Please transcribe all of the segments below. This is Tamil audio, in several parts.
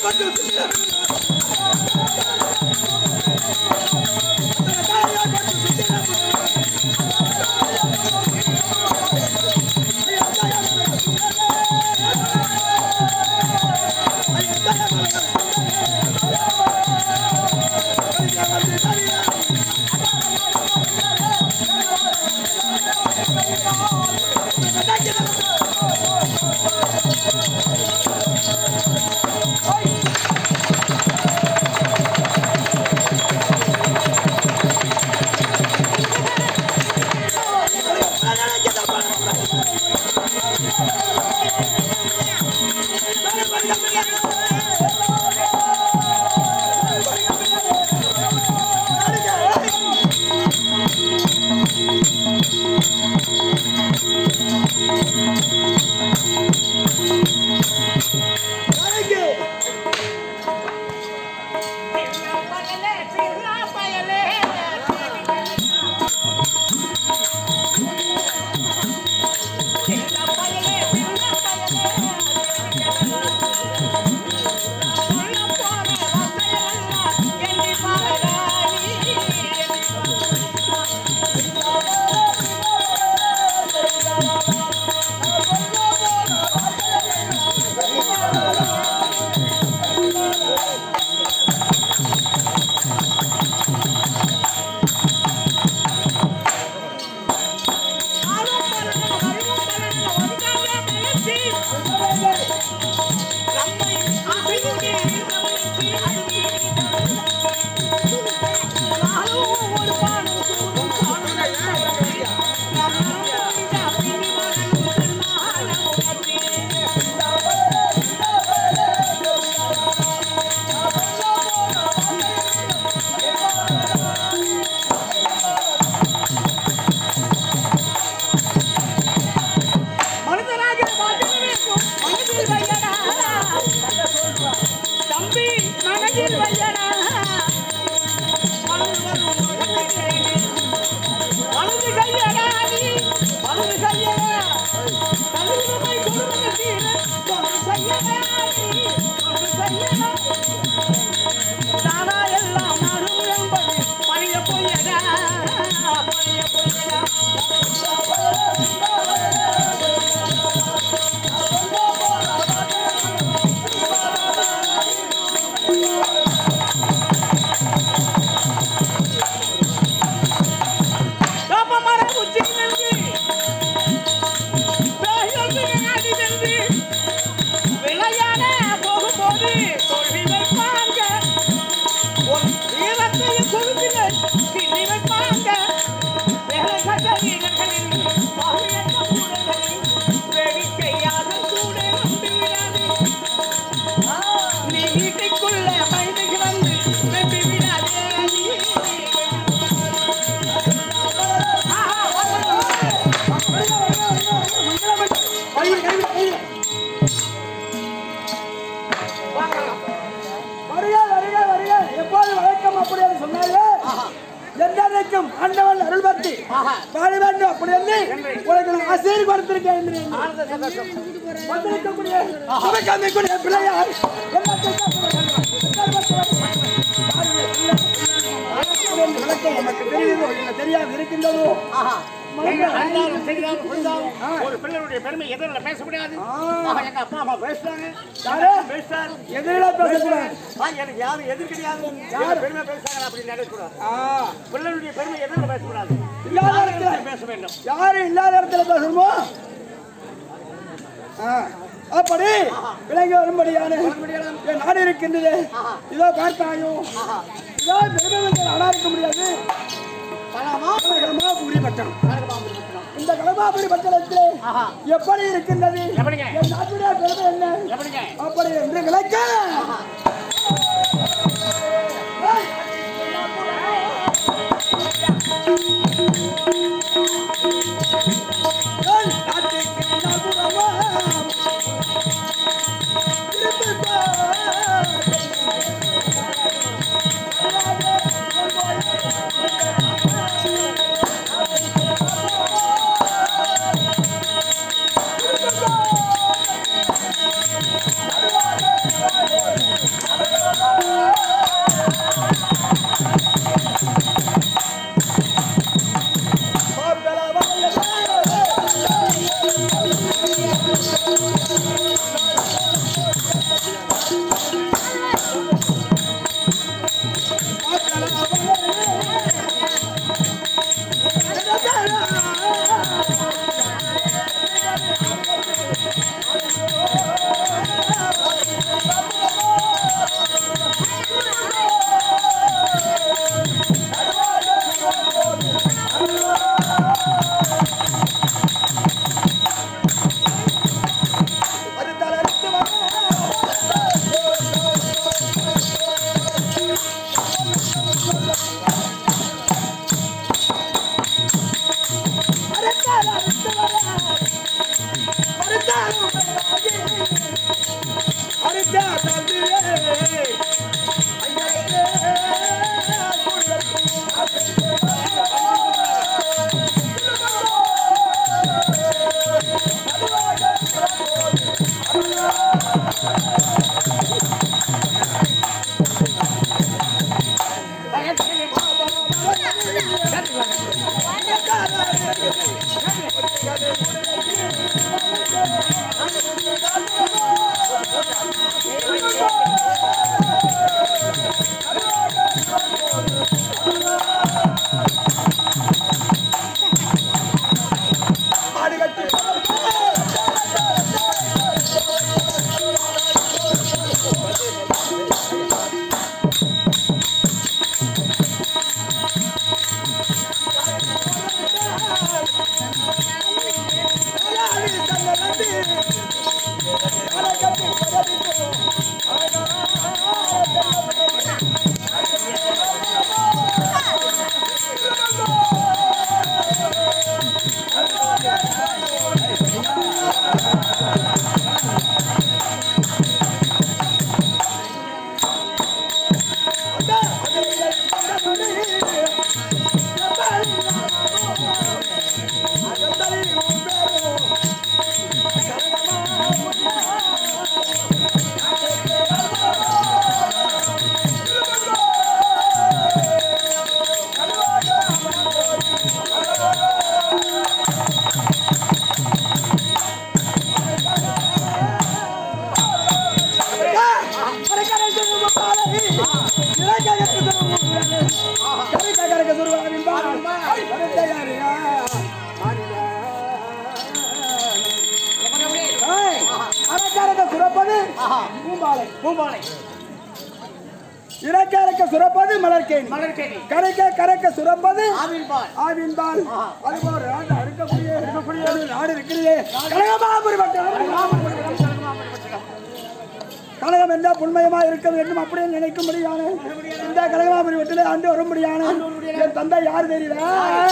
மனிதராக மாற்றவேண்டும் மனதில் வையடா தம்பி மனதில் வையடா வலது வரும் வலது கையடா நீ வலது கையடா தனிமை கொடுமை தீர தொண்டு செய்யடா நீ தொண்டு செய்யடா தானா எல்லாம் மாறும் என்பது பணிய பொய்யடா பணிய பொய்யடா வேப்பமர உச்சி நின்று, பேய்கள் விளையாடி நின்று, விளையாட போகும்போது தோல்வி வைப்பாங்க. உன் வீரத்தையும் கொழுப்பினை கிள்ளி வைப்பாங்க. வேலை கட்ட வீரர்களின் பாவியற்ற கூடல்களில் வேடிக்கையாக கூட நம்பி விடாதே. நீ வீட்டுக்குள்ள பயணிக்கு வந்து நம்பி விடாதே நீ. வருக வருக வருக எப்போது வழக்கம் அப்படி என்று சொன்னாலே என்றைக்கும் ஆண்டவன் அருள் பக்தி வாழ வேண்டும் அப்படி என்று உனக்கு நான் ஆசீர் கொடுத்திருக்கேன் என்று வந்திருக்கக்கூடிய சபைக்காமிக்கூடிய பிள்ளையார் விளக்கம் நமக்கு தெரியுதோ இல்லை தெரியாது இருக்கின்றதோ அறிந்தாலும் தெரிந்தாலும் புரிந்தாலும் ஒரு பிள்ளையுடைய பெருமை எதிரில் பேச முடியாது ஆக, எங்க அப்பா அம்மா பேசுறாங்க யாரு? பேசுறாரு எதிரில பேசக்கூடாது ஆ, எனக்கு யாரும் எதிர் கிடையாது யார் பெருமை பேசுறாங்க அப்படி நினைக்கூடாது ஆ, பிள்ளையுடைய பெருமை எதிரில் பேசக்கூடாது இல்லாத இடத்துல பேச வேண்டும் யாரும் இல்லாத இடத்துல பேசணுமோ ஆ, அப்படி விலங்கி வரும்படியான என் நாடு இருக்கின்றது இதோ பார்த்தாயோ இதோ மிருகங்கள் நாடா இருக்க முடியாது கலமாபுரி பட்டம் இந்த கலமாபுரி பட்டணத்திலே எப்படி இருக்கின்றது எப்படிங்க? என் நாட்டுடைய பெருமை என்ன எப்படிங்க அப்படி என்று விளக்க ஏய், என் நாட்டுக்கு நகுரமா திரும்பிப் பார். ஆஹா பூம்பாலை பூம்பாலை இறக்க இறக்க சுரப்பது மலர்கேணி மலர்கேணி கரைக்க கரைக்க சுரப்பது ஆவின் பால் ஆவின் பால் ஆஹா. அதுபோல் நாடு அறுக்கக்கூடிய இருக்கக்கூடிய ஒரு நாடு இருக்கிறதே கனகமாபுரி பட்டம் கனகம் என்றால் புண்மையமா இருக்க வேண்டும் அப்படியே நினைக்க முடியாது இந்த கனகமாபுரி வட்டிலே ஆண்டு வர முடியாது என் தந்தை யார் தெரியல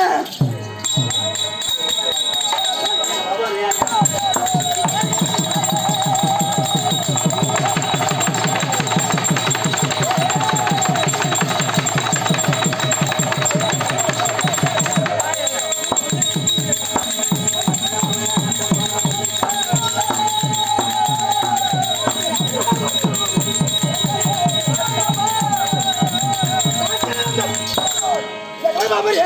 கனகமாபுரி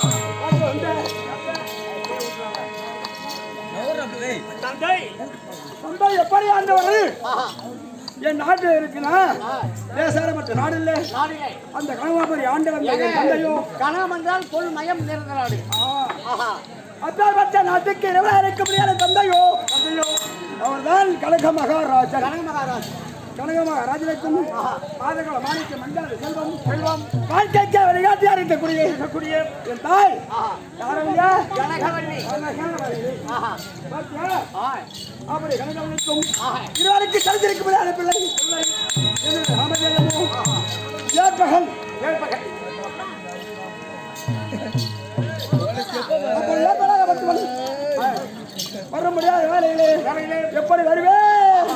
தந்தை தந்தை எப்படி ஆண்டவர் ஆஹா என் நாட்டு இருக்குன்னா தேசார மற்ற நாடு இல்லை நாடிலே அந்த கனகமாபுரி ஆண்டு வந்த ஏங்க, என் தந்தையோ கணம் என்றால் பொல் மயம் நிறைந்த நாடு ஆஹா அப்பேற்பட்ட நாட்டுக்கு இரவலா இருக்க முடியாத தந்தையோ தந்தையோ அவர்தான் கனக மகாராஜன் கனக மகாராஜ் கனக மகாராஜனுக்கும் பாதகள மாணிக்க மண்டல செல்வம் செல்வம் வாழ்க்கைக்கு வழிகாட்டியா இருக்கக்கூடிய இருக்கக்கூடிய என் தாய் ஆஹா யாரையா கனகவல்லி ஆஹா பாத்தியா ஆய் அப்படி கனகவனுக்கும் ஆஹா இருவருக்கு தெரிஞ்சிருக்க முடியாத பிள்ளை பிள்ளை என்னுடைய ராமஜெயமோ ஏற்பகல் ஏழ்பகல் அப்போ ஏற்படாத பத்துவன் வர முடியாத வேலையிலே வேலையிலே எப்படி வருவேன்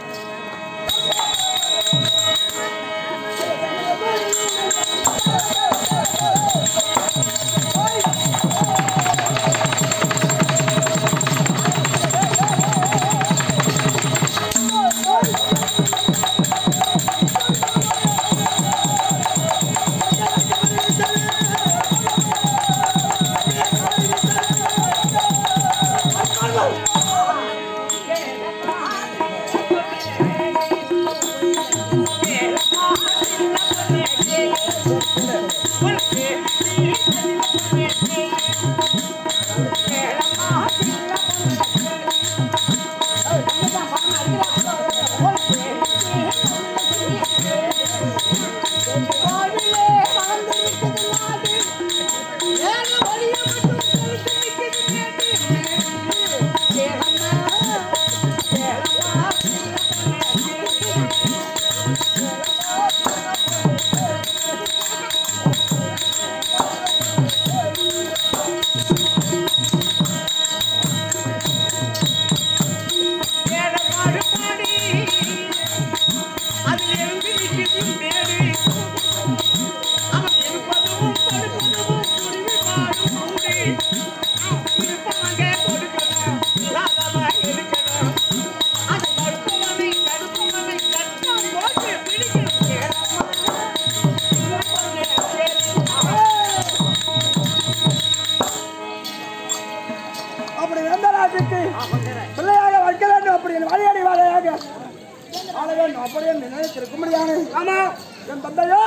அப்படி எந்த நாட்டுக்கு பிள்ளையாக வைக்க வேண்டும் அப்படி என் வாழையடி வாழையாக வாழ வேண்டும் அப்படி என்று நினைத்திருக்க முடியாது ஆமா என் தந்தையோ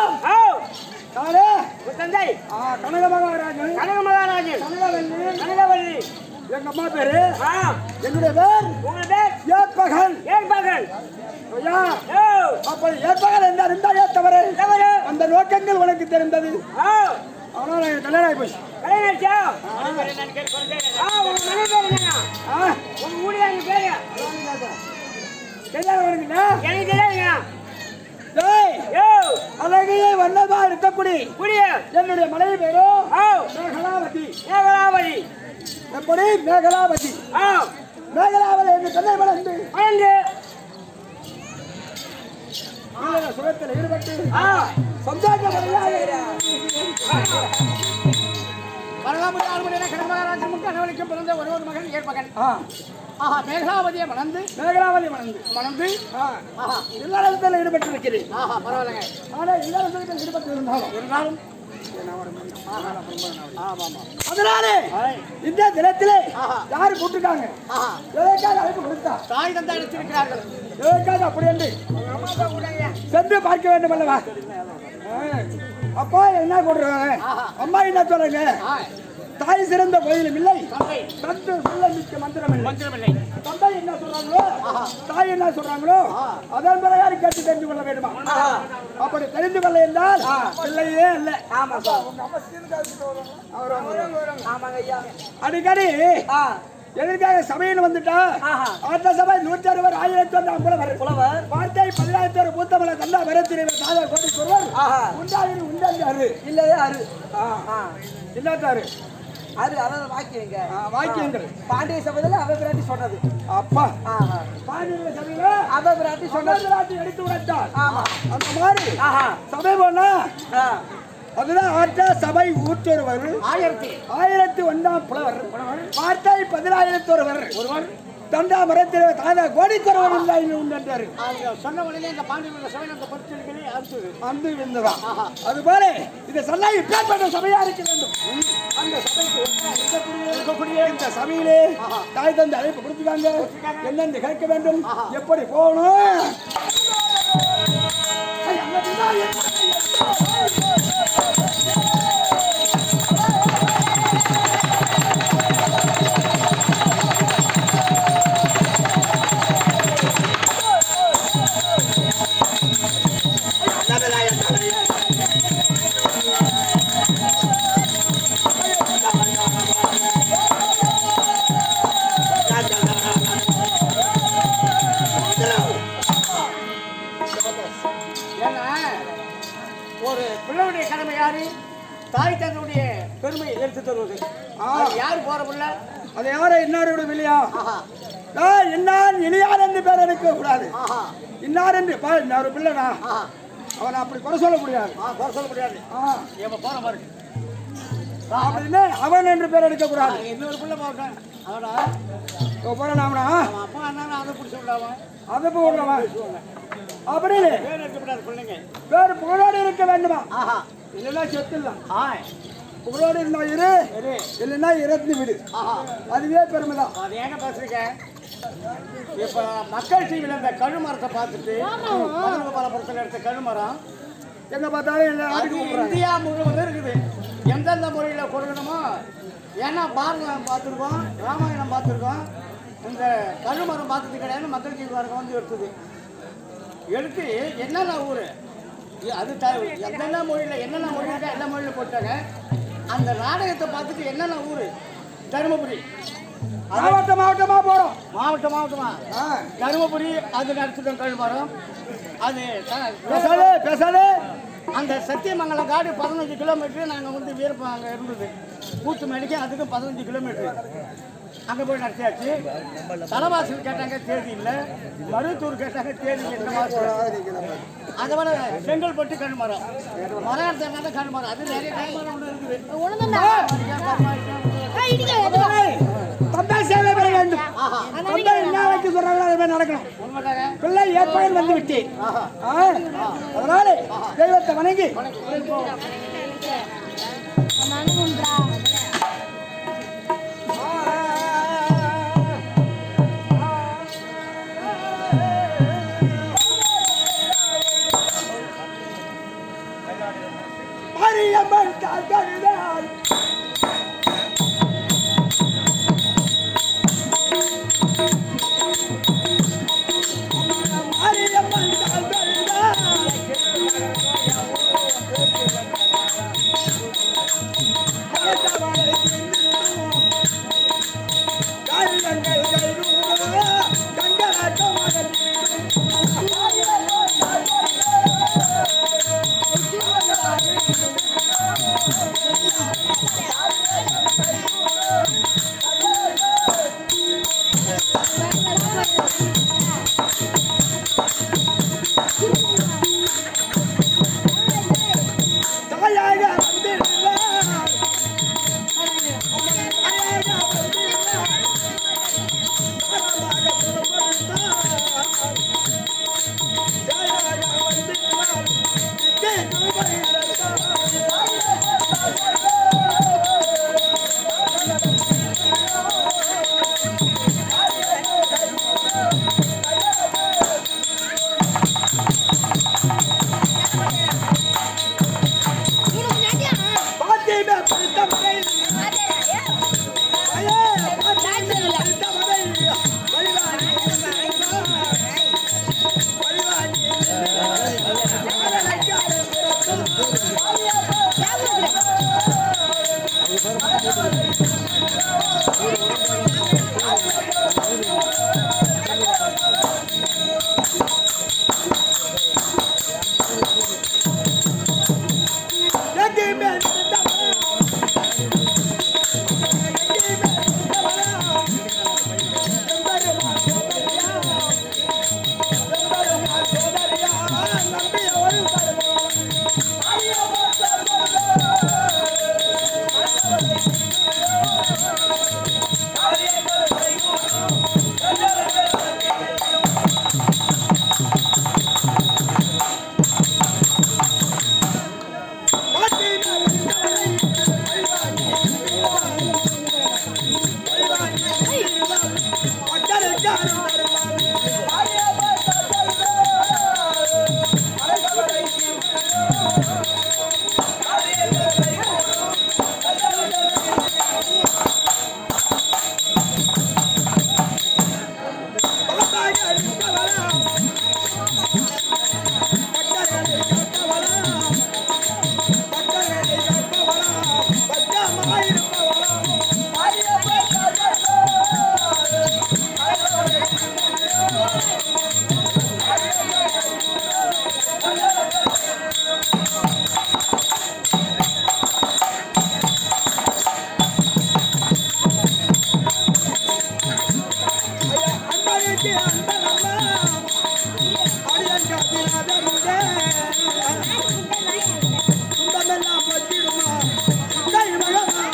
நானே தந்தை ஆ, கனக மகாராஜன் கனக மகாராஜன் கனகவல்லி கனகவல்லி எங்க அம்மா பேரு ஆ என்னுடைய பேர் உங்கள் பேர் ஏற்பகன் ஏற்பகல் ஐயா ஓ அப்படி ஏற்பகன் என்ன இருந்தாயே தவறு தவறு. அந்த நோக்கங்கள் உனக்கு தெரிந்தது ஓ ஆனால் எனக்கு கல்யாணம் ஆகி போச்சு கலைஞர்ச்சா ஆ உங்க மனைவி பேர் என்னங்க ஆ, உங்க ஊழியங்க பேரு கல்யாணம் உனக்கு எனக்கு தெரியாதுங்க டேய் யோ அழகையே வண்ணமா இருக்கக்கூடிய புரிய என்னுடைய மனைவி பேரோ ஓ மேகலாவதி ஏகலாவதி எப்படி மேகலாவதி ஓ மேகலாவதி என்று சென்னை வளர்ந்து வளர்ந்து ஈழ சுகத்தில் ஈடுபட்டு ஆ சந்தோஷப்படுகிறார்கள் வரலாமுடி ஆறுமுடியான கடமகாராஜனுக்கு அனவலிக்கும் பிறந்த ஒரு ஒரு மகன் ஏற்பகன் ஆ, ஆஹா மேகலாவதியை மணந்து மேகலாவதி மணந்து மணந்து ஆ, ஆஹா இல்லறத்தில் ஈடுபட்டு இருக்கிறேன் ஆஹா பரவாயில்லைங்க ஆனால் இல்லறத்தில் ஈடுபட்டு இருந்தாலும் இருந்தாலும் ஆமாம் அதனாலே ஆய். இந்த தினத்திலே ஆஹா. யாரு கூப்பிட்டுருக்காங்க ஆஹா எதற்காக அழைப்பு கொடுத்தா தாய் தந்தை அழைத்திருக்கிறார்கள் எதற்காக அப்படி என்று சென்று பார்க்க வேண்டும் அல்லவா ஆ, அப்பா என்ன கொடுறாங்க ஆஹா. அம்மா என்ன சொல்றாங்க ஆய் தாய் சிறந்த கோயிலும் இல்லை தந்தை தந்து சொல்ல மிக்க மந்திரம் இல்லை மந்திரமில்லை தந்தை என்ன சொல்றாங்களோ தாய் என்ன சொல்றாங்களோ அதன் பிரகாரம் கேட்டு தெரிந்து கொள்ள வேண்டுமா அப்படி தெரிந்து கொள்ள என்றால் பிள்ளையே இல்லை ஆமா சார் ஆமாங்க ஐயா அடிக்கடி ஆ எதற்காக சபையில் வந்துட்டா ஆஹா. ஆட்ட சபை நூற்றி அறுபது ஆயிரத்தி ஒன்று புலவர் புலவர் வார்த்தை பதினாயிரத்தி ஒரு பூத்தமலை தந்தா வரத்திரிவர் நாதர் கோடி சொல்வர் ஆஹா உண்டாயிரு உண்டாரு இல்லையே அரு ஆ ஆ இல்லாத்தாரு அரு அதாவது வாக்கியங்க ஆ, வாக்கியங்கள் பாண்டிய சபையில அவ பிராட்டி சொன்னது அப்பா ஆஹா பாண்டிய சபையில அவ பிராட்டி சொன்னது சொன்னது எடுத்து விட்டார் ஆமா அந்த மாதிரி ஆஹா சபை போனா ஆ அதுதான் ஆட்ட சபை ஊற்றொருவர் ஆயிரத்தி ஆயிரத்தி ஒன்றாம் புலவர் வார்த்தை பதினாயிரத்தி ஒருவர் ஒருவர் தண்டா மரத்தில் தாதா கோடித்தொருவர் உண்டாயிரு உண்டாரு அவங்க சொன்ன உடனே இந்த பாண்டியன் சபை அந்த பொருட்களுக்கு அனுப்பிச்சது அந்த இருந்ததா அது போல இந்த சல்லாய் பேர்பட்ட சபையா இருக்க வேண்டும் அந்த சபைக்கு ஒன்றா இருக்கக்கூடிய இருக்கக்கூடிய இந்த சபையிலே தாய் தந்தை அழைப்பு கொடுத்துக்காங்க என்னென்று கேட்க வேண்டும் எப்படி போகணும் ஐயா, அங்க நின்னா என்ன? ஏன்னா ஒரு பிள்ளையுடைய கடமை யாரு தாய் தந்தையுடைய பெருமையை எடுத்து தருவது அது யாரு போற பிள்ளை அது யாரை இன்னாரோட வெளியா ஆஹா இன்னான் இனியார் என்று பேர் எடுக்க கூடாது ஆஹா இன்னார் என்று பா இன்னொரு பிள்ளைனா ஆஹா அவனை அப்படி குறை சொல்ல முடியாது ஆ குறை சொல்ல முடியாது ஆ, இவன் போற மாதிரி அப்படின்னு அவன் என்று பேர் எடுக்க கூடாது இன்னொரு பிள்ளை போட்டேன் அவனா போறானா அவன் அப்பா அண்ணா அதை பிடிச்சி விடாம அதை போடுறவன் அப்படின்னு பேர் இருக்கக்கூடாது பிள்ளைங்க பேர் புகழோடு இருக்க வேண்டுமா ஆஹா இல்லைன்னா செத்துலாம் ஆய் புகழோடு இருந்தா இரு சரி இல்லைன்னா இறந்து விடு ஆஹா அதுவே பெருமைதான் அது ஏங்க பேசுறீங்க இப்ப மக்கள் டிவில இந்த கழுமரத்தை பார்த்துட்டு பாலபுரத்தில் எடுத்த கழுமரம் எங்க பார்த்தாலும் எல்லா அது நாட்டுக்கு கூப்பிடுறாங்க இந்தியா முழுவதும் இருக்குது எந்தெந்த முறையில் கொடுக்கணுமோ ஏன்னா பாரதம் பார்த்துருக்கோம் ராமாயணம் பார்த்துருக்கோம் இந்த கழுமரம் பார்த்தது கிடையாது மக்கள் டிவி வரங்க வந்து எடுத்தது எடுத்து என்னென்ன ஊர் அது த எந்தெந்த மொழியில் என்னென்ன மொழி இருக்கா எல்லா மொழியில் போட்டாங்க அந்த நாடகத்தை பார்த்துட்டு என்னென்ன ஊர் தருமபுரி அது மாவட்ட மாவட்டமா போறோம் மாவட்டம் மாவட்டமா ஆ, தருமபுரி அது நடத்துகிறோம் கழுமரம் அது த- பேசாதே பேசாதே அந்த சத்தியமங்கலம் காடு பதினஞ்சு கிலோமீட்டர் நாங்கள் வந்து வீரப்பம் அங்கே இருந்தது கூத்து மேடிக்கு அதுக்கும் பதினஞ்சு கிலோமீட்டர் அங்கே போய் நடத்தியாச்சு தலைவாசல் கேட்டாங்க தேதி இல்லை மருவத்தூர் கேட்டாங்க தேதி எந்த மாதம் அதை விட செங்கல்பட்டு கழுமரம் மரம் எடுத்தா கழுமரம் அது நிறைய கழுமரம் ஒன்று இருக்குது ஏய், தந்தை சேவை பெற வேண்டும் ஆஹா தந்தை என்ன வைக்க சொல்றாங்களோ அது மாதிரி நடக்கணும் உண்மைதாங்க பிள்ளை ஏற்பாடு வந்து விட்டேன் ஆஹா ஆ, அதனால தெய்வத்தை வணங்கி மாரியம்மன் காக்கருதாள் மாரியம்மன் காக்கருதாள் எனக்கு அந்தமெல்லாம் அடியன் காத்திராத முகே. துன்பமெல்லாம் போக்கிடுமா கை மகனா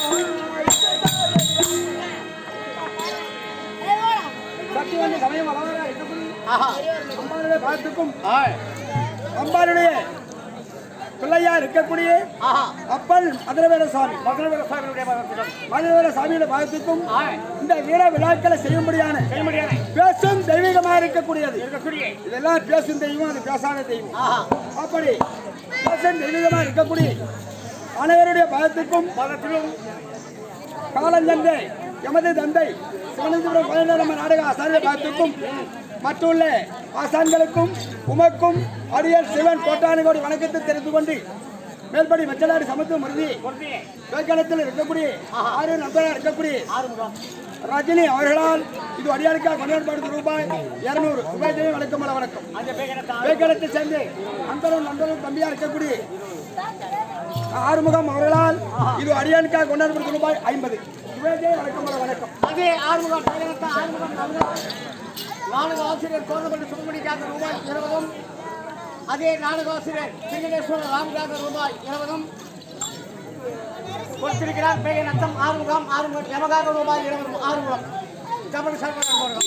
சக்தி வந்து சமயம் வளவர அம்பாளுடைய பாகத்துக்கும் ஆய். அம்பாளுடைய பிள்ளையா இருக்கக்கூடிய ஆஹா. அப்பல் மதுரவேல சுவாமி மதுரவீர சுவாமியுடைய மகத்துடன். மதுரவேல சாமியோட பாகத்துக்கும் ஆய். இந்த வீர விழாக்களை செய்யும்படியான செய்ய முடியாது. பேசும் தெய்வீகமா இருக்கக்கூடியது இருக்கக்கூடிய. இதெல்லாம் பேசும் தெய்வம் அது பேசாத தெய்வம் ஆஹா. அப்படி பேசும் தெய்வீகமா இருக்கக்கூடிய அனைவருடைய பாகத்துக்கும் மதத்திலும் காலந்தந்தை எமது தந்தை சிவனந்தபுரம் பதினேழாம் நாடக ஆசாரிய பாகத்துக்கும் மற்றுள்ள ஆசான்களுக்கும் உமக்கும் அடியல் சிவன் கோட்டானு கோடி வணக்கத்தை தெரிந்து கொண்டு மேல்படி மச்சலாடி சமத்துவ மருதி பொருத்தியே. வேக்கணத்தில் இருக்கக்கூடிய ஆறு நண்பராக இருக்கக்கூடிய ஆறுமுகம். ரஜினி அவர்களால் இது அடியாளுக்காக கொண்டாடப்படுது ரூபாய் இருநூறு ரூபாய் தேவை வணக்கம் மல வணக்கம் அந்த பேகனத்தால் வேக்கணத்தை சேர்ந்து நண்பரும் நண்பரும் தம்பியா இருக்கக்கூடிய ஆறுமுகம் அவர்களால் இது அடியாளுக்காக கொண்டாடப்படுது ரூபாய் ஐம்பது ரூபாய் தேவை வணக்கம் மல வணக்கம் அதே ஆறுமுகம் பேகனத்தால் ஆறுமுகம் நான்கு. நான்கு ஆசிரியர் கோதமல்லி சுப்பிரமணிக்காக ரூபாய் இருபதும் அதே நான்கு ஆசிரியர் சிங்கனேஸ்வரர் ராமுக்காக ரூபாய் இருபதும் கொடுத்திருக்கிறார் பேகை நத்தம் ஆறுமுகம் ஆறுமுகம் எமகாக ரூபாய் இருபதும் ஆறுமுகம் தமிழ் சர்வ நண்பர்கள்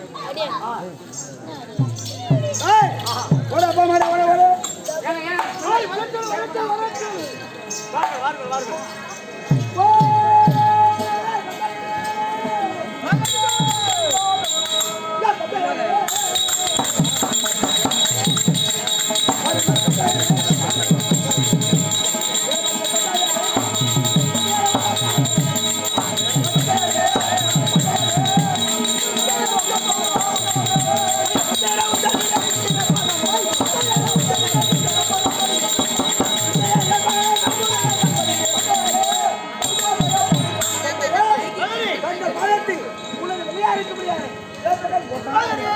ஏய், ஓடு அப்பா மாடா, ஓடு, ஓடு. ஏங்க, ஏங்க. வாருங்கள், வாருங்கள், வாருங்கள். தங்கள் பாதத்தில் உனது வெளியா இருக்க முடியாது ஏற்பட்டால் ஒட்டாதே.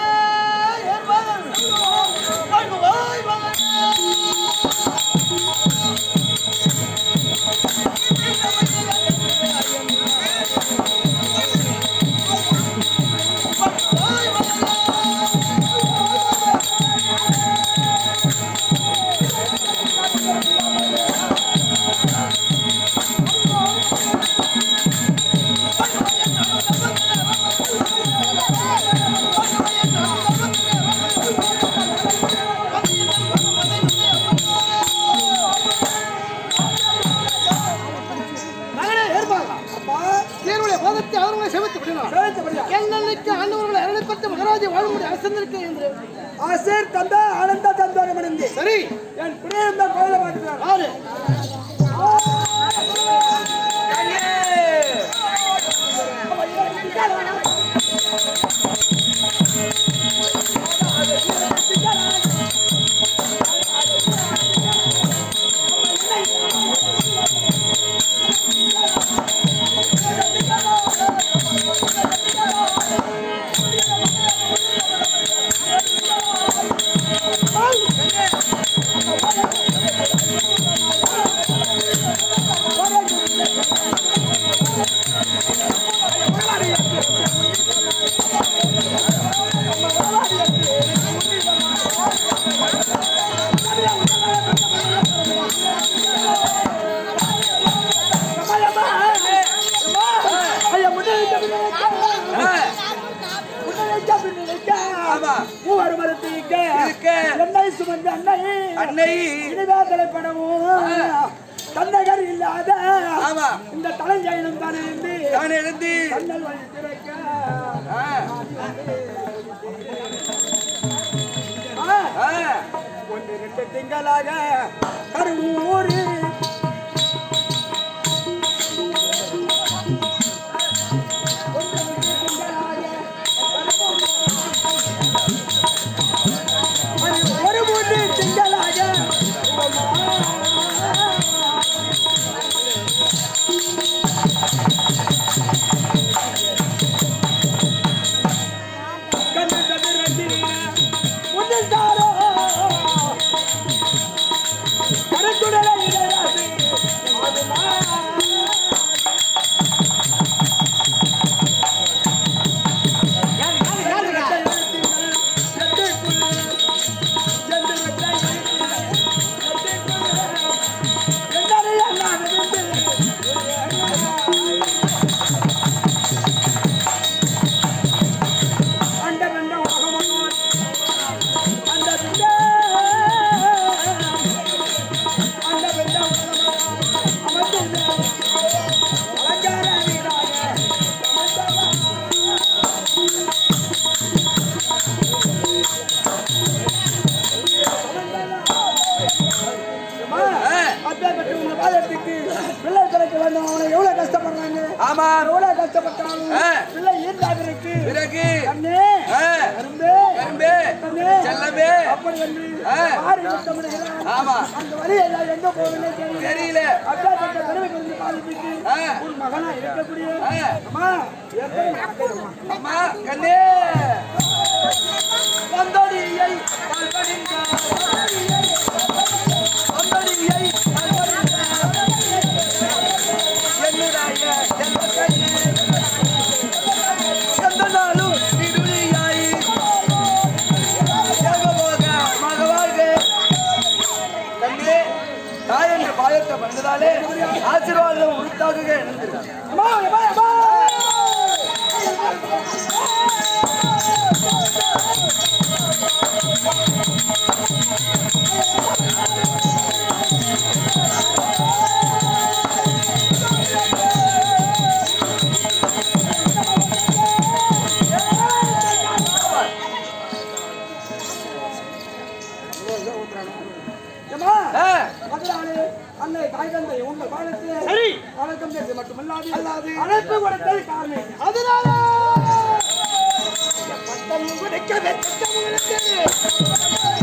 மகனே ஏற்பாங்க அப்பா, என்னுடைய பாதத்தை அவர்களை செவித்து விடலாம் சேவித்தபடியா? எங்களுக்கு ஆண்டவர்களை அருளைப்பட்ட மகாராஜா வாழும்படி அரசந்திருக்க என்று ஆசீர் தந்த ஆனந்த தந்தோரம் அடைந்து சரி என் குடியிருந்த கோயிலை பார்த்துக்கிறார் ஆறு ஐயா முன்னேறிக்க முன்னேறிக்க பின்னிருக்க ஆமா. மூவர் மரத்திருக்க இருக்க. என்னை சுமந்த அன்னை அன்னை இனிதா தலைப்படவும் தன்னகர் இல்லாத ஆமா. இந்த தலைஞ்சயனம் தான் இருந்து தான் எழுந்து கண்ணல் வழி திறக்க ஆ, ஆ, ஆ, ஒன்று ரெண்டு திங்களாக கருவூர் ஒரு மூன்று திங்களாக கண்ணு தவிர ஒன்றில் தாரோ கருத்துடலை இடரா ஆ. பிள்ளை ஈர்ந்தாதற்கு பிறகு கண்ணே ஆ, கரும்பே கரும்பே கண்ணே செல்லமே அப்படி என்று ஆ. ஆறு யுத்தமிடுகிறார் ஆமா அந்த வழி எல்லாம் எங்க போகணும்னே தெரியல தெரியல அப்படியாப்பட்ட பெருமை குறித்து பாதிப்பிட்டு ஆ. உன் மகனா இருக்கக்கூடிய ஆ. அம்மா எத்தனை மக்கள் அம்மா அம்மா கண்ணே வந்தடியை கல்படிந்தார். வந்தடியை கல்படிந்தார். என்னுடைய செல்வக்கண்ணே. எந்த நாளும் திருவிழியாய் ஏகபோக மகவாழ்க. கண்ணே, தாய் என்ற பாயத்தை பண்ணதாலே ஆசீர்வாதம் உருத்தாக எழுந்திருக்கிறார் அம்மா அம்மா அம்மா அம்மா ஆ, அதனாலே அன்னை தாய் தந்தை உங்கள் பாலத்திலே சரி வணக்கம் செய்து மட்டுமல்லாது அல்லாது அழைப்பு கொடுத்தது காரணம் அதனால பட்டம் கொடுக்க வெட்கம் உங்களுக்கு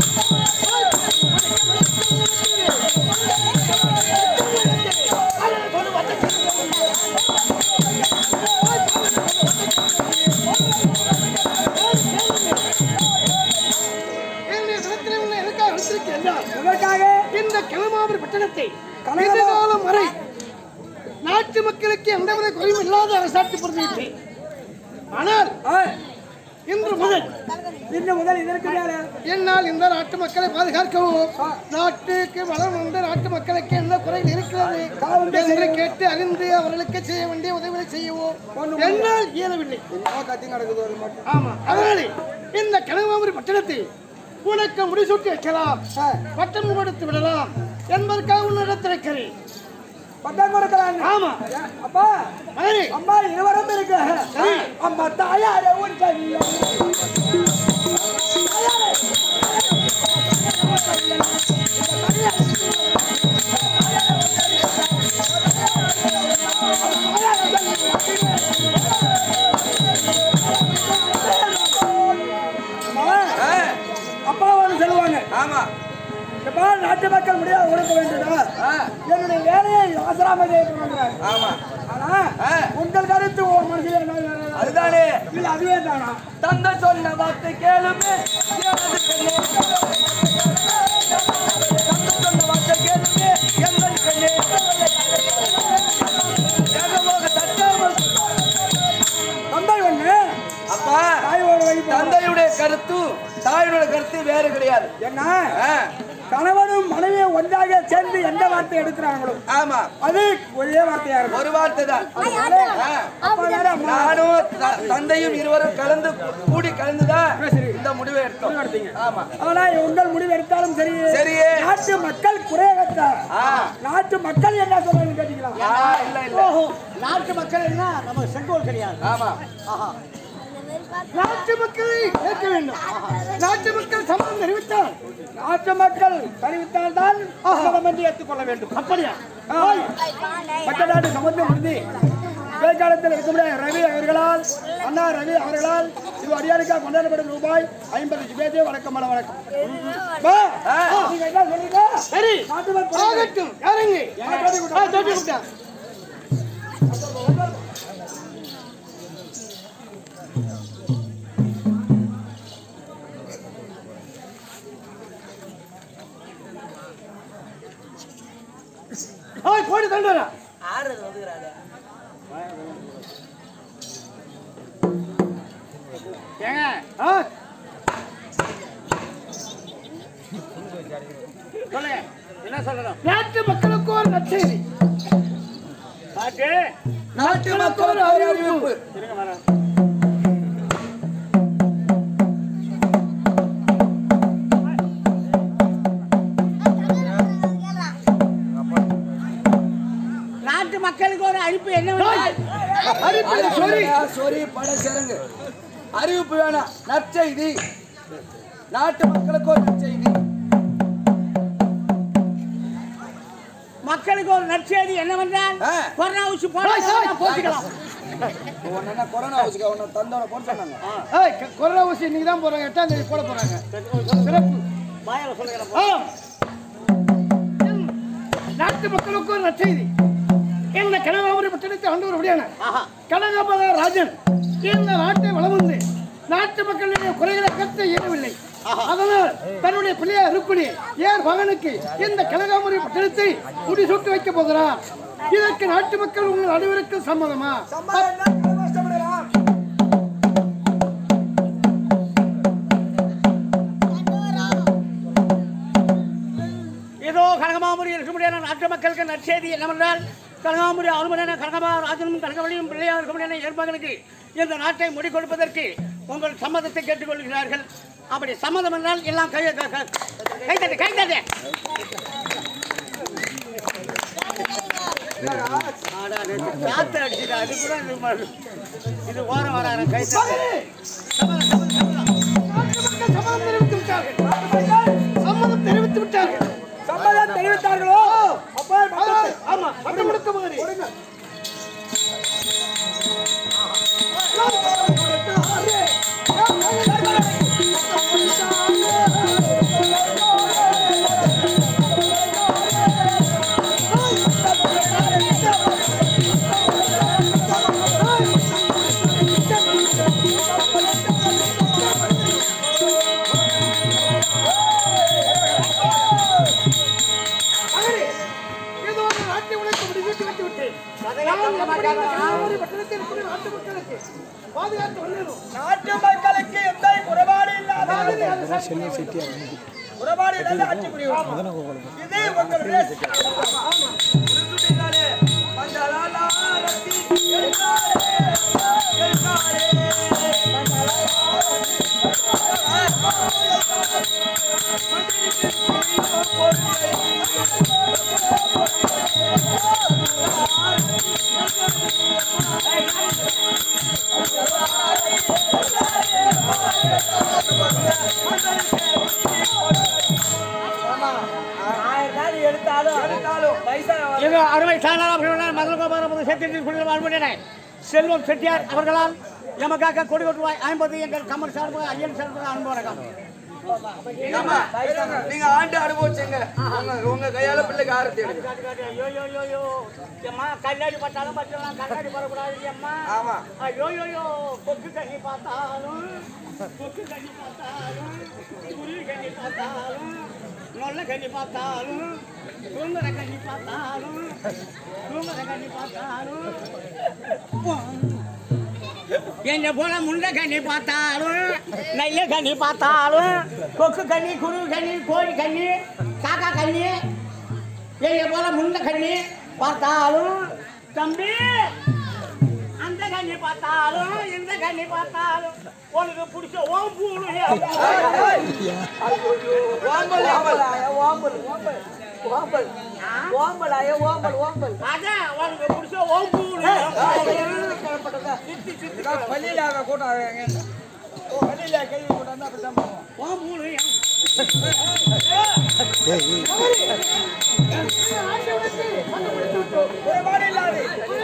என்னுடைய தினத்திலே உள்ள எதற்காக அழைத்திருக்கிறேன் என்றால், எதற்காக இந்த கிளமாபுரி பட்டணத்தை கனகமா- நீண்ட காலம் வரை நாட்டு மக்களுக்கு எந்தவித குறைவும் இல்லாத அரசாட்சி புரிந்துவிட்டேன் ஆனால் ஆ, இன்று முதல் இன்று முதல் இதற்கு மேல என்னால் இந்த நாட்டு மக்களை பாதுகாக்கவும் நாட்டுக்கு வளம் வந்த நாட்டு மக்களுக்கு என்ன குறைகள் இருக்கிறது என்று கேட்டு அறிந்து அவர்களுக்கு செய்ய வேண்டிய உதவிகளை செய்யவும் என்னால் இயலவில்லை என்ன கத்தி நடக்குது அது மட்டும் ஆமா அதனாலே இந்த கனகாமரி பட்டணத்தை உனக்கு முடிசூட்டி வைக்கலாம் பட்டம் கொடுத்து விடலாம் என்பதற்காக உன்னிடத்திருக்கிறேன் பட்டம் கொடுக்கலாம் ஆமா அப்பா மகனே அம்மா இருவரும் இருக்கு அம்மா தாயாரே உன் கவியை ஆ, அப்பா வந்து சொல்லுவாங்க ஆமா எப்பா நாட்டு மக்கள் முடியாது உழைக்க வேண்டும்டா ஆ, என்னுடைய வேலையை அவசரமா செய்யறாங்க ஆமா ஆனா ஆ. உங்கள் கருத்து உன் மனசுல என்ன அதுதானே இல்ல அதுவே தானா தந்த சொன்ன வார்த்தை கேளுமே எனது கண்ணே. தந்த சொன்ன வார்த்தை கேளுமே எங்கள் கண்ணே. ஏகமாக தட்டாமல் தந்தை ஒண்ணு அப்பா தாய் ஒரு வழி தந்தையுடைய கருத்து தாயுடைய கருத்து வேறு கிடையாது என்ன ஆ, கணவனும் மனைவியும் ஒன்றாக சேர்ந்து எந்த வார்த்தை எடுக்கிறாங்களோ ஆமா அது ஒரே வார்த்தையா இருக்கும் ஒரு வார்த்தை தான் ஆ, அப்பா வேற அம்மா நானும் த- தந்தையும் இருவரும் கலந்து கூடி கலந்துதான் சரி. இந்த முடிவை எடுத்தோம் எடுத்தீங்க. ஆமா ஆனா உங்கள் முடிவு எடுத்தாலும் சரி சரியே. நாட்டு மக்கள் குறையகத்தா ஆ. நாட்டு மக்கள் என்ன சொல்றாங்கன்னு கேட்டீங்களா ஆ, இல்ல இல்ல ஓஹோ நாட்டு மக்கள் என்ன நம்ம செங்கோல் கிடையாது ஆமா ஆஹா நாட்டு மக்களை கேட்க வேண்டும் நாட்டு மக்கள் சம்மதம் தெரிவித்தால் நாட்டு மக்கள் தெரிவித்தால் தான் சம்மதம் என்று ஏற்றுக்கொள்ள வேண்டும் அப்படியா மக்கள் நாட்டு சம்பந்தம் முடிந்து இடைக்காலத்தில் இருக்கக்கூடிய ரவி அவர்களால் அண்ணா ரவி அவர்களால் இது அடியாருக்காக கொண்டாடப்படும் ரூபாய் ஐம்பது பேதே வணக்கம் மேடம் வணக்கம் பா, நீங்க என்ன சொல்றீங்க சரி நாட்டு மக்கள் ஆகட்டும் யாருங்க ஆ, தோட்டி விட்டா. ஆ, தோட்டி விட்டா. ஆ, போடு தண்டனை ஏங்க ஆ, சொல்லுங்க என்ன சொல்லணும் நாட்டு மக்களுக்கு ஒரு நற்செய்தி பாட்டு நாட்டு மக்கள் அறிவிப்பு இருங்க மேடம் நாட்டு மக்களுக்கு ஒரு அழிப்பு என்னவென்றால் அறிவிப்பு சொரி சொரி பட சரங்கு அறிவிப்பு வேணாம் நற்செய்தி நாட்டு மக்களுக்கு ஒரு நற்செய்தி மக்களுக்கு ஒரு நற்செய்தி என்னவென்றால் ஆ. கொரோனா ஊசி போட போட்டுக்கலாம் உன்னை என்ன கொரோனா வச்சுக்க உன்னை தந்தவனை போட சொன்னாங்க ஏய், க- கொரோனா ஊசி இன்னைக்கு தான் போறாங்க எட்டாம் தேதி போட போறாங்க சிறப்பு வாயால சொல்லுகிறேன் ஆ. என் நாட்டு மக்களுக்கு ஒரு நற்செய்தி இந்த கனகாபுரி பட்டணத்தை ஆண்டு வருபடியான ஆஹா கனகபத ராஜன் இந்த நாட்டை வளம் வந்து நாட்டு மக்களுடைய குறைகளை அகற்ற இயலவில்லை அதனால் தன்னுடைய பிள்ளையார் ருக்குணி ஏர் மகனுக்கு இந்த கனகாபுரி பட்டணத்தை முடிசூட்டி வைக்க போகிறார் இதற்கு நாட்டு மக்கள் உங்கள் அனைவருக்கும் சம்மதமா ஏதோ கனகமாமுடி இருக்கும்படியான நாட்டு மக்களுக்கு நற்செய்தி என்னவென்றால் கனகாமுடி ஆளுமையான கனகமா ராஜனும் கனகவழியும் பிள்ளையாக இருக்கும்படியான ஏற்பாடுகளுக்கு இந்த நாட்டை முடி கொடுப்பதற்கு உங்கள் சம்மதத்தை கேட்டுக்கொள்கிறார்கள் அப்படி சம்மதம் என்றால் எல்லாம் கை க- க- கைத்தட்டு கைத்தட்டு ஆடா, நேத்து காத்து அடிச்சுது அது கூட இது ம- இது ஓரம் வராரு கைத்தட்டு சம்மதம், சம்மதம், சம்மதம். நாட்டு மக்கள் சம்மதம் தெரிவித்து விட்டார்கள் சம்மதம் தெரிவித்து விட்டார்கள் சம்மதம் தெரிவித்தார்களோ அப்போ அதாவது, ஆமா பட்டம் கொடுக்க போகிறேன் மகனே, ஏதோ ஒரு நாட்டை உனக்கு முடிசூட்டி வைத்து விட்டேன். நான் எப்படி இந்த கன்னியாகுமரி பட்டணத்தில் இருக்கிற நாட்டு மக்களுக்கு பாதுகாத்து வந்தேனோ, நாட்டு மக்களுக்கு எந்த குறைபாடு இல்லாத அதாவது அது சத்தியம். குறைபாடு இல்லாத ஆட்சி புரியும் இது உங்களுடைய திருத்துட்டினாலே மஞ்சளாலாரத்தி எழுந்தாரே, எழுந்தாரே. எங்க அருமை சாணாளர் மதுர கோபால சத்தியத்தில் குடிகள் வாழ்முடியின செல்வம் செட்டியார் அவர்களால் எமக்காக கொடி ரூபாய் ஐம்பது எங்கள் கமல் சார்பு ஐயன் சார்பு அன்பு வணக்கம் ஏம்மா, நீங்க ஆண்டு அனுபவிச்சீங்க உங்க உங்க கையால பிள்ளைக்கு ஆரத்தி எடுங்க ஐயோ ஐயோ ஐயோ, ஐயோ அம்மா கண்ணாடி பட்டாலும் பற்றலாம் கண்ணாடி படக்கூடாது அம்மா ஆமா ஐயோ ஐயோ, ஐயோ கொக்கு கண்ணி பார்த்தாலும் கொக்கு கண்ணி பார்த்தாலும் குருவி கண்ணி பார்த்தாலும் நொல்ல கண்ணி பார்த்தாலும் தூங்குற கண்ணி பார்த்தாலும் தூங்குற கண்ணி பார்த்தாலும் என்ன போல முண்டை கண்ணி பார்த்தாலும் நெய்ய கண்ணி பார்த்தாலும் கொக்கு கண்ணி குருவி கண்ணி கோழி கண்ணி காக்கா கண்ணி என்ன போல முண்டை கண்ணி பார்த்தாலும் தம்பி அந்த கண்ணி பார்த்தாலும் இந்த கண்ணி பார்த்தாலும் உனக்கு பிடிச்ச ஓம் பூலு அதான் உனக்கு பிடிச்ச ஓம் பூலு சித்தி சித்தி பள்ளியில கூட்டம் பள்ளியில கேள்வி கூட்டம் தான் அப்படித்தான் பண்ணுவோம் ஓம் பூலு குறைபாடு இல்லாது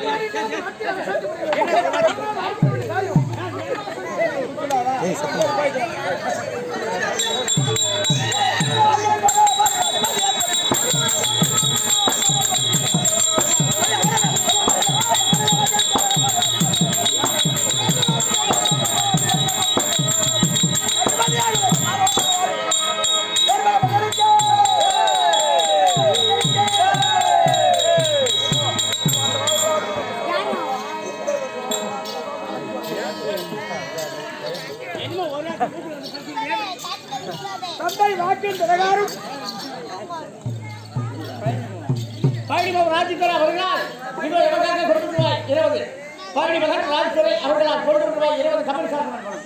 என்ன ஒரு ஆள் கூப்பிடுறது சொல்றீங்க? தந்தை வாக்கின் பிரகாரம் பழனிமகன் ராஜ்துரை அவர்களால் இதோ எனக்காக கொடுத்து ரூபாய் இருபது பழனிமகன் ராஜ்துரை அவர்களால் கொடுத்து ரூபாய் இருபது கம்பெனி சார்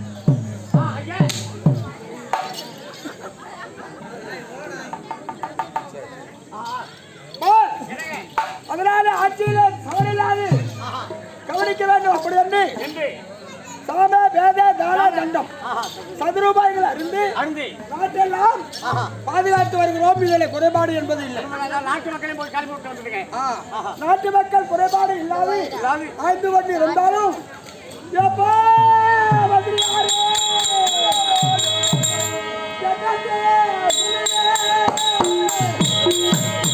அதனால ஆட்சியில தவறில்லாது கவனிக்க வேண்டும் அப்படி என்று என்று சாம வேத தான தண்டம் ஆஹா சதுரூபாய்கள் அருந்து அருந்தி நாட்டெல்லாம் ஆஹா பாதுகாத்து வருகிறோம் இதில் குறைபாடு என்பது இல்லை நான் நாட்டு மக்களையும் போய் கிளம்பி விட்டு வந்துருக்கேன் ஆ, நாட்டு மக்கள் குறைபாடு இல்லாது இல்லாது. ஆய்ந்து கொண்டு இருந்தாலும் எப்பா மந்திரியாரே! ஜகத்தே அசுரனே!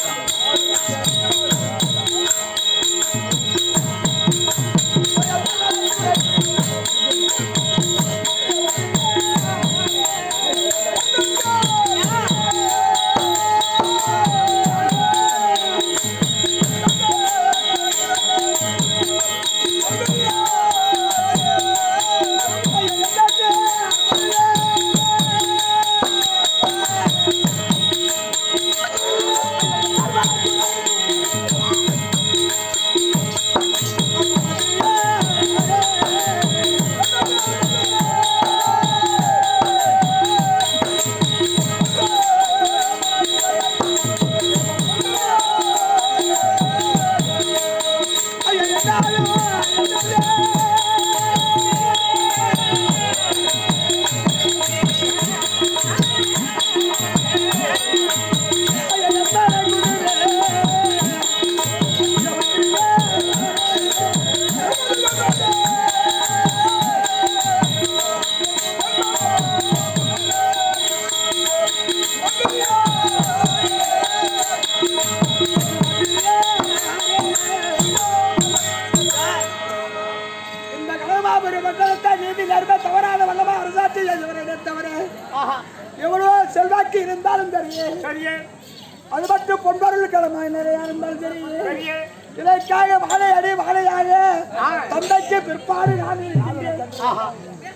இந்த கனமாபுரி மண்டலத்தை நீதி நேர்மை தவறாத வல்லமா அரசாட்சி செய்தவரை தவிர ஆஹா எவ்வளவோ செல்வாக்கு இருந்தாலும் சரி சரியே அது மட்டும் பொன்பொருள் கிழமை நிறையா இருந்தாலும் சரி சரியே இதற்காக வாழையடி வாழையாக ஆ. தந்தைக்கு பிற்பாடு நான் இருக்கின்றேன் ஆஹா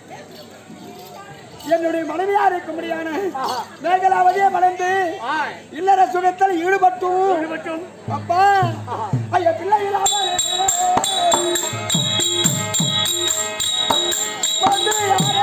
என்னுடைய மனைவியா இருக்கும்படியான மேகலாவதியை மணந்து ஆ இல்லற சுகத்தில் ஈடுபட்டும் மட்டும் அப்பா ஐயா பிள்ளை இல்லாம மந்திரியாரே!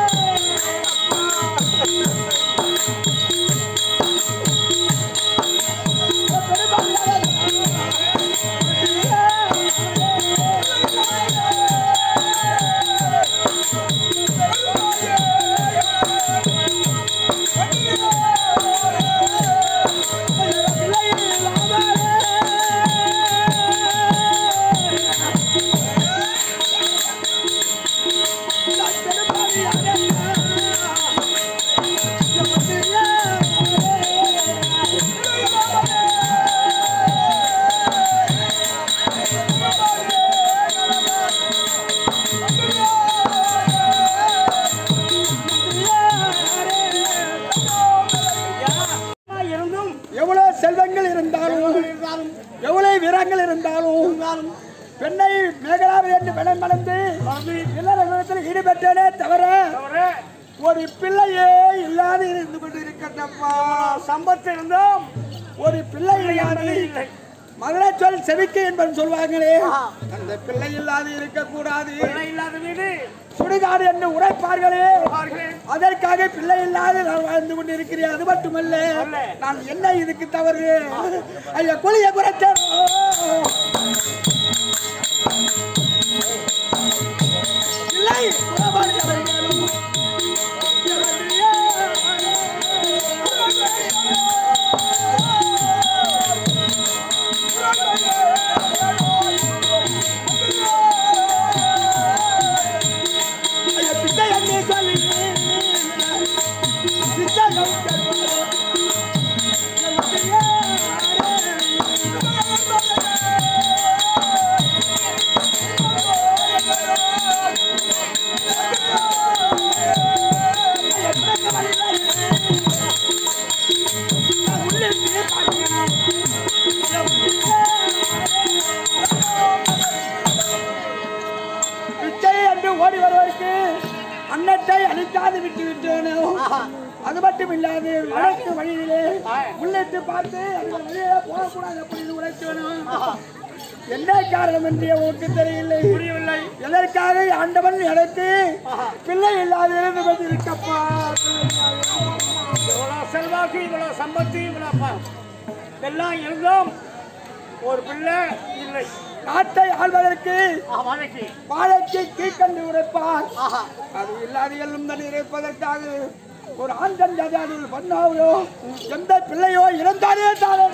இருந்தும் எவ்வளவு செல்வங்கள் இருந்தாலும் இருந்தாலும் எவ்வளவு வீரங்கள் இருந்தாலும் பெண்ணை மேகலாவை என்று மனம் மணந்து இல்லற விதத்தில் ஈடுபட்டேனே தவிர தவிர ஒரு பிள்ளையே இல்லாது இருந்து கொண்டிருக்கிறப்பா சம்பத்து இருந்தும் ஒரு பிள்ளை இல்லாது இல்லை மதுரை சொல் செவிக்கு என்பது சொல்வாங்களே ஆஹா. அந்த பிள்ளை இல்லாது இருக்கக்கூடாது பிள்ளை இல்லாத வீடு சுடுகாடு என்று உரைப்பார்களே பாருங்கள் அதற்காக பிள்ளை இல்லாது நான் வாழ்ந்து கொண்டிருக்கிறேன் அது மட்டுமல்ல அல்ல. நான் என்ன இதுக்கு தவறு ஐயா குளிய குறைச்சேன் இல்லை குறைபாடு எவருக்கேனும். ஐயா பிள்ளை என்னை சொல்லி பிள்ளை பிச்சை என்று ஓடி வருவதற்கு அன்னத்தை அழிக்காது விட்டு விட்டேனோ அது மட்டும் இல்லாது வழக்கு வழியிலே உள்ளிட்டு பார்த்து அந்த வழியில போகக்கூடாது அப்படின்னு உழைச்சவனும் என்ன காரணம் என்று உனக்கு தெரியவில்லை புரியவில்லை எதற்காக ஆண்டவன் எனக்கு பிள்ளை இல்லாத இருந்து கொண்டிருக்கப்பா இவ்வளோ செல்வாக்கு இவ்வளோ சம்பத்து இவ்வளோ ப- எல்லாம் இருந்தும் ஒரு பிள்ளை இல்லை நாட்டை ஆள்வதற்கு ஆஹா, வாழைக்கு வாழைக்கு கீழ்கண்டு உரைப்பார் ஆஹா அது இல்லாத எல்லும் தண்ணி இருப்பதற்காக ஒரு ஆண்டன் ஜாதியாவில் பண்ணாவோ எந்த பிள்ளையோ இறந்தாலே தானே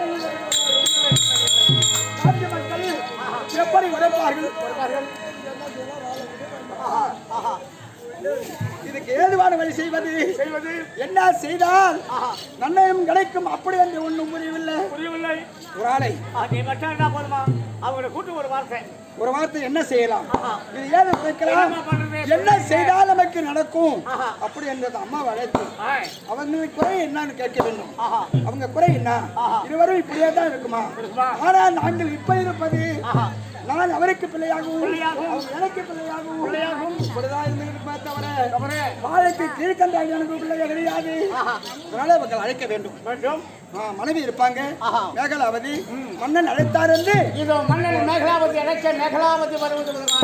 நாட்டு மக்கள் எப்படி உரைப்பார்கள் வருவார்கள். ஆஹா ஆஹா இதுக்கு ஏதுவான வழி செய்வது செய்வது என்ன செய்தால் ஆஹா நன்மையும் கிடைக்கும் அப்படி என்று ஒன்றும் புரியவில்லை புரியவில்லை ஒரு ஆளை ஆ, நீ மட்டும் இருந்தா போதுமா அவங்கள கூட்டு ஒரு வார்த்தை ஒரு வார்த்தை என்ன செய்யலாம் ஆஹா. இது ஏது கேட்கலாம் என்னம்மா பண்றது? என்ன செய்தால் நமக்கு நடக்கும் ஆஹா. அப்படி என்றது அம்மா வளர்த்து ஆய், அவங்களுக்கு குறை என்னன்னு கேட்க வேண்டும் ஆஹா அவங்க குறை என்ன ஆஹா. இருவரும் இப்படியே தான் இருக்குமா இருக்குமா? ஆனால் நாங்கள் இப்ப இருப்பது ஆஹா நான் அவருக்கு பிள்ளையாகவும் பிள்ளையாகவும், அவர் எனக்கு பிள்ளையாகவும் பிள்ளையாகவும், இப்படிதான் இருந்துகிட்டு தவிர தவறு வாழைக்கு கீழ்கண்டால் எனக்கு பிள்ளைய கிடையாது ஆஹா அதனால அவர்கள் அழைக்க வேண்டும் வேண்டும் ஆ, மனைவி இருப்பாங்க ஆஹா. மேகலாவதி மன்னன் அழைத்தார் என்று இதோ மன்னன் மேகலாவதி அழைக்க மேகலாவதி வருவது